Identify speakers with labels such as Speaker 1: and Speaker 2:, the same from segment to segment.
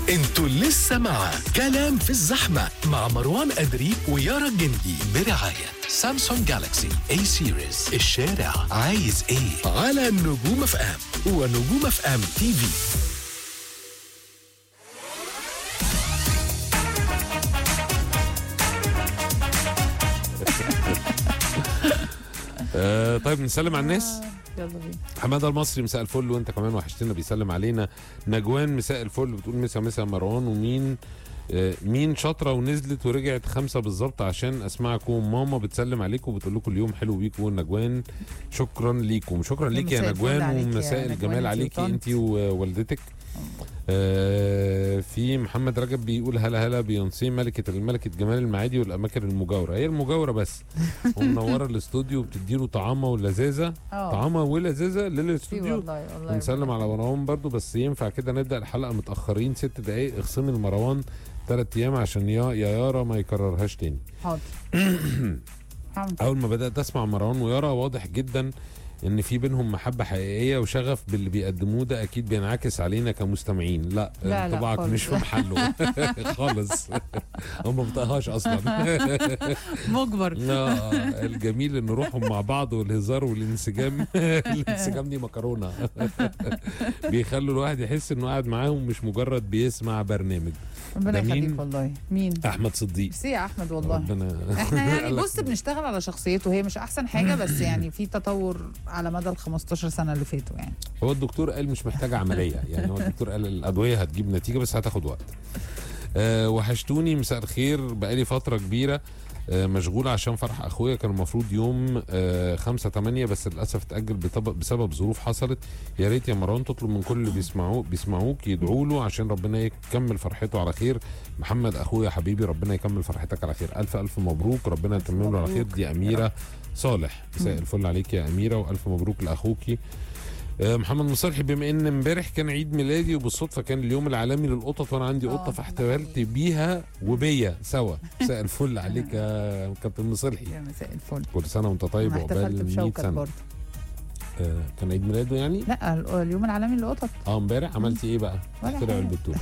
Speaker 1: انتوا لسه مع كلام في الزحمة مع مروان أدري ويارا الجندي برعاية سامسونج جالاكسي اي سيريز الشارع عايز ايه على نجوم اف ام ونجوم اف ام تي في
Speaker 2: آه طيب نسلم على الناس
Speaker 3: يلا بينا
Speaker 2: حماده المصري مساء الفل وانت كمان وحشتنا بيسلم علينا نجوان مساء الفل بتقول مسا مسا مروان ومين آه، مين شاطره ونزلت ورجعت خمسه بالظبط عشان اسمعكم ماما بتسلم عليكم وبتقول لكم اليوم حلو بيكم نجوان شكرا ليكم شكرا ليك يا
Speaker 3: مساء الفل
Speaker 2: نجوان
Speaker 3: عليك يا
Speaker 2: ومساء
Speaker 3: نجوان
Speaker 2: الجمال
Speaker 3: انتي
Speaker 2: عليكي
Speaker 3: وطنط.
Speaker 2: انت ووالدتك آه في محمد رجب بيقول هلا هلا بيونسي ملكه الملكه جمال المعادي والاماكن المجاوره هي المجاوره بس ومنوره الاستوديو وبتديله طعامه ولذاذه
Speaker 3: اه
Speaker 2: طعامه ولذاذه
Speaker 3: في
Speaker 2: للاستوديو
Speaker 3: والله والله
Speaker 2: ونسلم على مروان برضو بس ينفع كده نبدا الحلقه متاخرين ست دقايق اخصمي لمروان ثلاث ايام عشان يا يا يارا ما يكررهاش تاني
Speaker 3: حاضر حاضر.
Speaker 2: اول ما بدات اسمع مروان ويارا واضح جدا ان في بينهم محبه حقيقيه وشغف باللي بيقدموه ده اكيد بينعكس علينا كمستمعين لا,
Speaker 3: لا، لا،
Speaker 2: انطباعك
Speaker 3: خالص.
Speaker 2: مش في محله خالص هم ما بطقهاش اصلا
Speaker 3: مجبر
Speaker 2: آه، الجميل ان روحهم مع بعض والهزار والانسجام الانسجام دي مكرونه بيخلوا الواحد يحس انه قاعد معاهم مش مجرد بيسمع برنامج
Speaker 3: ربنا
Speaker 2: ده مين؟
Speaker 3: يخليك والله مين
Speaker 2: احمد صديق
Speaker 3: ميرسي يا احمد والله
Speaker 2: ربنا
Speaker 3: احنا يعني
Speaker 2: قال لك
Speaker 3: بص بنشتغل على شخصيته هي مش احسن حاجه بس يعني في تطور على مدى ال 15 سنه اللي فاتوا يعني
Speaker 2: هو الدكتور قال مش محتاجه عمليه يعني هو الدكتور قال الادويه هتجيب نتيجه بس هتاخد وقت أه وحشتوني مساء الخير بقالي فتره كبيره آه، مشغول عشان فرح اخويا كان المفروض يوم آه، 5 8 بس للاسف اتاجل بطب- بسبب ظروف حصلت يا ريت يا مروان تطلب من كل اللي بيسمعوك بيسمعوك يدعوا له عشان ربنا يكمل فرحته على خير محمد اخويا حبيبي ربنا يكمل فرحتك على خير الف الف مبروك ربنا يتمم له على خير
Speaker 3: مبروك.
Speaker 2: دي اميره صالح مساء الفل عليك يا اميره والف مبروك لاخوكي آه، محمد مصالحي بما ان امبارح كان عيد ميلادي وبالصدفه كان اليوم العالمي للقطط وانا عندي
Speaker 3: آه،
Speaker 2: قطه
Speaker 3: ده
Speaker 2: فاحتفلت
Speaker 3: حقيقي.
Speaker 2: بيها وبيا سوا مساء الفل عليك يا كابتن مصالحي
Speaker 3: يا مساء الفل
Speaker 2: كل سنه وانت طيب
Speaker 3: انا احتفلت
Speaker 2: وعقبال 100
Speaker 3: بشوكت
Speaker 2: سنه
Speaker 3: برضه
Speaker 2: آه، كان عيد ميلاده يعني
Speaker 3: لا ال- اليوم العالمي للقطط
Speaker 2: اه امبارح عملتي ايه بقى؟
Speaker 3: ولا
Speaker 2: طلع
Speaker 3: حاجة.
Speaker 2: البتول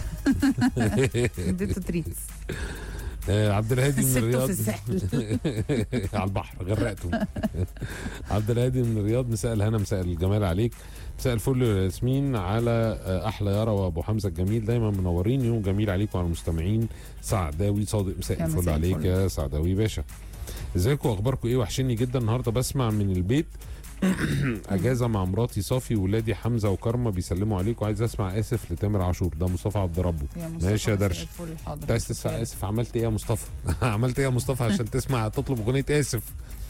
Speaker 3: اديته تريتس
Speaker 2: آه، عبد الهادي من
Speaker 3: سبته
Speaker 2: الرياض
Speaker 3: في الساحل
Speaker 2: على البحر غرقته عبد الهادي من الرياض مساء الهنا مساء الجمال عليك مساء الفل يا ياسمين على آه، احلى يارا وابو حمزه الجميل دايما منورين يوم جميل عليكم وعلى المستمعين سعداوي صادق مساء
Speaker 3: يا
Speaker 2: الفل
Speaker 3: مساء
Speaker 2: عليك
Speaker 3: الفل.
Speaker 2: يا سعداوي باشا ازيكم اخباركم ايه وحشني جدا النهارده بسمع من البيت اجازه مع مراتي صافي وولادي حمزه وكرمه بيسلموا عليكم عايز اسمع اسف لتامر عاشور ده مصطفى عبد ربه
Speaker 3: يا
Speaker 2: ماشي يا
Speaker 3: مساء
Speaker 2: درش.
Speaker 3: الفل حاضر
Speaker 2: انت عايز تسمع اسف عملت ايه يا مصطفى عملت ايه يا مصطفى عشان تسمع تطلب اغنيه اسف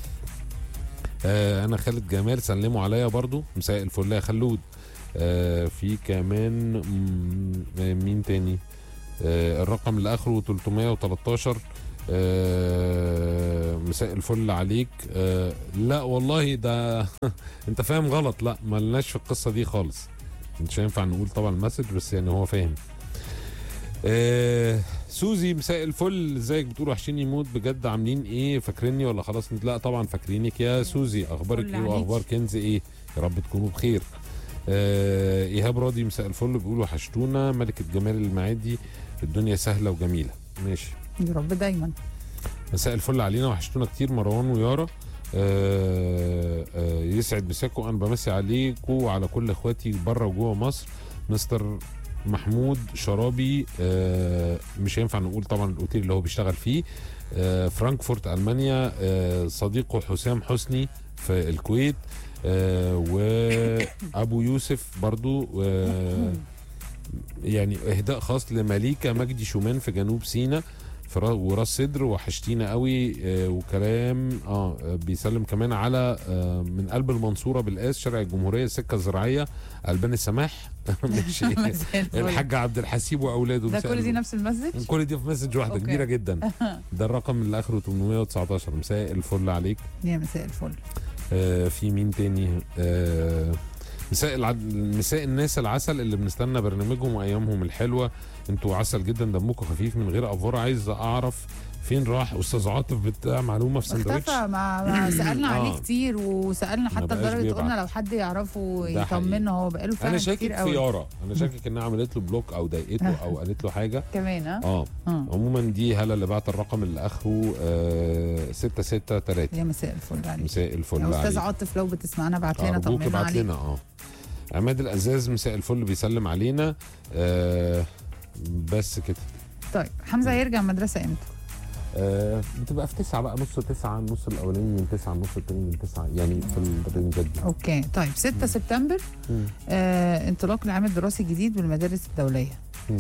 Speaker 2: آه انا خالد جمال سلموا عليا برضو مساء الفل يا خلود آه في كمان مم، آه، مين تاني آه الرقم اللي اخره 313 آه مساء الفل عليك آه لا والله ده انت فاهم غلط لا ملناش في القصه دي خالص مش هينفع نقول طبعا المسج بس يعني هو فاهم آه سوزي مساء الفل ازيك بتقول وحشيني موت بجد عاملين ايه فاكريني ولا خلاص لا طبعا فاكرينك يا سوزي اخبارك
Speaker 3: فل
Speaker 2: ايه
Speaker 3: عليك.
Speaker 2: واخبار كنز ايه يا رب تكونوا بخير آه ايهاب راضي مساء الفل بيقول وحشتونا ملكه جمال المعادي الدنيا سهله وجميله ماشي
Speaker 3: يا رب دايما
Speaker 2: مساء الفل علينا وحشتونا كتير مروان ويارا آه آه يسعد مساكم انا بمسي عليكم وعلى كل اخواتي بره وجوه مصر مستر محمود شرابي آه مش هينفع نقول طبعا الاوتيل اللي هو بيشتغل فيه آه فرانكفورت المانيا آه صديقه حسام حسني في الكويت آه وابو يوسف برضو آه يعني اهداء خاص لمليكه مجدي شومان في جنوب سيناء في را- وراس صدر وحشتينا قوي آه، وكلام اه آه، بيسلم كمان على آه، من قلب المنصوره بالقاس شارع الجمهوريه السكه الزراعيه البان السماح ماشي
Speaker 3: مساء الفل.
Speaker 2: الحاج عبد الحسيب واولاده
Speaker 3: ده
Speaker 2: مساء
Speaker 3: كل دي
Speaker 2: النور.
Speaker 3: نفس المسج
Speaker 2: كل دي في مسج واحده
Speaker 3: أوكي.
Speaker 2: كبيره جدا ده الرقم اللي اخره 819 مساء الفل عليك
Speaker 3: يا مساء الفل
Speaker 2: آه في مين تاني آه مساء العد... مساء الناس العسل اللي بنستنى برنامجهم وايامهم الحلوه انتوا عسل جدا دمكم خفيف من غير افوره عايز اعرف فين راح استاذ عاطف بتاع معلومه في سندوتش
Speaker 3: اختفى ما, ما سالنا عليه
Speaker 2: آه.
Speaker 3: كتير وسالنا حتى
Speaker 2: بقاش
Speaker 3: لدرجه
Speaker 2: بيبعت.
Speaker 3: قلنا لو حد يعرفه
Speaker 2: ده حقيقي.
Speaker 3: يطمنا هو بقاله فعلا
Speaker 2: انا
Speaker 3: كتير
Speaker 2: شاكك في
Speaker 3: قوي
Speaker 2: يارا انا شاكك انها عملت له بلوك او ضايقته او قالت له حاجه
Speaker 3: كمان ها
Speaker 2: اه
Speaker 3: اه
Speaker 2: عموما دي هلا اللي بعت الرقم اللي اخره آه 663
Speaker 3: يا مساء الفل عليك
Speaker 2: مساء الفل
Speaker 3: يا استاذ
Speaker 2: عليك.
Speaker 3: عاطف لو بتسمعنا ابعت لنا
Speaker 2: ارجوك
Speaker 3: طمنا
Speaker 2: ابعت
Speaker 3: عليك
Speaker 2: لنا اه عماد الازاز مساء الفل بيسلم علينا آه بس كده
Speaker 3: طيب حمزه هيرجع المدرسه امتى؟
Speaker 2: آه بتبقى في تسعة بقى نص تسعة النص الأولاني من تسعة النص التاني من تسعة يعني في الرينجات دي
Speaker 3: اوكي طيب 6 سبتمبر
Speaker 2: مم.
Speaker 3: آه انطلاق العام الدراسي الجديد بالمدارس الدوليه
Speaker 2: مم.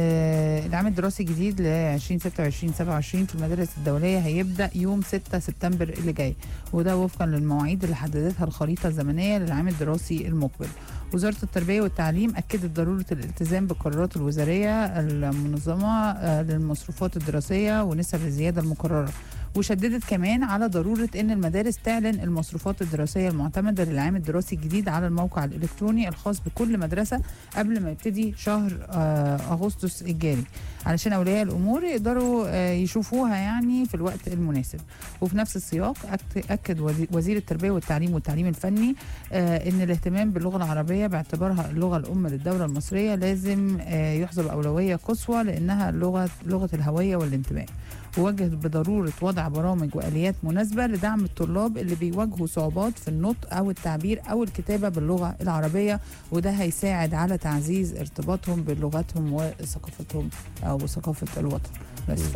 Speaker 3: آه العام الدراسي الجديد ل 2026 27 في المدارس الدوليه هيبدا يوم 6 سبتمبر اللي جاي وده وفقا للمواعيد اللي حددتها الخريطه الزمنيه للعام الدراسي المقبل وزاره التربيه والتعليم اكدت ضروره الالتزام بالقرارات الوزاريه المنظمه آه للمصروفات الدراسيه ونسب الزياده المقرره وشددت كمان على ضروره ان المدارس تعلن المصروفات الدراسيه المعتمده للعام الدراسي الجديد على الموقع الالكتروني الخاص بكل مدرسه قبل ما يبتدي شهر آه، اغسطس الجاري علشان اولياء الامور يقدروا آه، يشوفوها يعني في الوقت المناسب وفي نفس السياق أكت- اكد وزي- وزير التربيه والتعليم والتعليم الفني آه، ان الاهتمام باللغه العربيه باعتبارها اللغه الام للدوله المصريه لازم آه، يحظى باولويه قصوى لانها لغه لغه الهويه والانتماء ووجه بضروره وضع برامج واليات مناسبه لدعم الطلاب اللي بيواجهوا صعوبات في النطق او التعبير او الكتابه باللغه العربيه وده هيساعد على تعزيز ارتباطهم بلغتهم وثقافتهم او ثقافه الوطن بس ف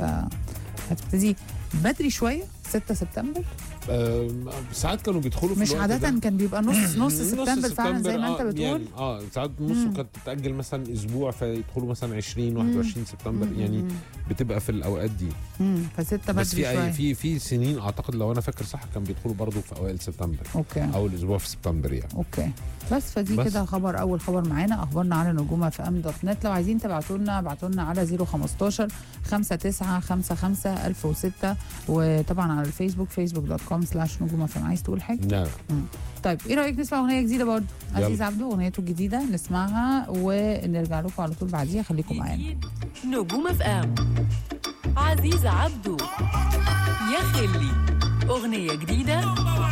Speaker 3: هتبتدي بدري شويه 6 سبتمبر
Speaker 2: آه ساعات كانوا بيدخلوا في
Speaker 3: مش
Speaker 2: الوقت
Speaker 3: عاده
Speaker 2: ده.
Speaker 3: كان بيبقى نص نص سبتمبر فعلا زي ما انت
Speaker 2: آه،
Speaker 3: بتقول
Speaker 2: يعني اه ساعات نصه كانت تتاجل مثلا اسبوع فيدخلوا مثلا 20 21 سبتمبر يعني بتبقى في الاوقات دي
Speaker 3: امم فستة بدري
Speaker 2: بس في
Speaker 3: شويه
Speaker 2: أي في في سنين اعتقد لو انا فاكر صح كان بيدخلوا برضو في اوائل سبتمبر
Speaker 3: اوكي
Speaker 2: اول اسبوع في سبتمبر يعني
Speaker 3: اوكي بس فدي
Speaker 2: بس.
Speaker 3: كده خبر اول خبر معانا اخبارنا على نجوم في ام دوت نت لو عايزين تبعتوا لنا ابعتوا لنا على 015 59 55 1006 وطبعا على الفيسبوك فيسبوك دوت كوم سلاش نجوم اف ام عايز تقول حاجه
Speaker 2: لا
Speaker 3: طيب ايه رايك نسمع اغنيه جديده برضه
Speaker 2: يلا.
Speaker 3: عزيز عبده اغنيته الجديده نسمعها ونرجع لكم على طول بعديها خليكم معانا
Speaker 4: جديد نجوم اف ام عزيز عبده يا خلي اغنيه جديده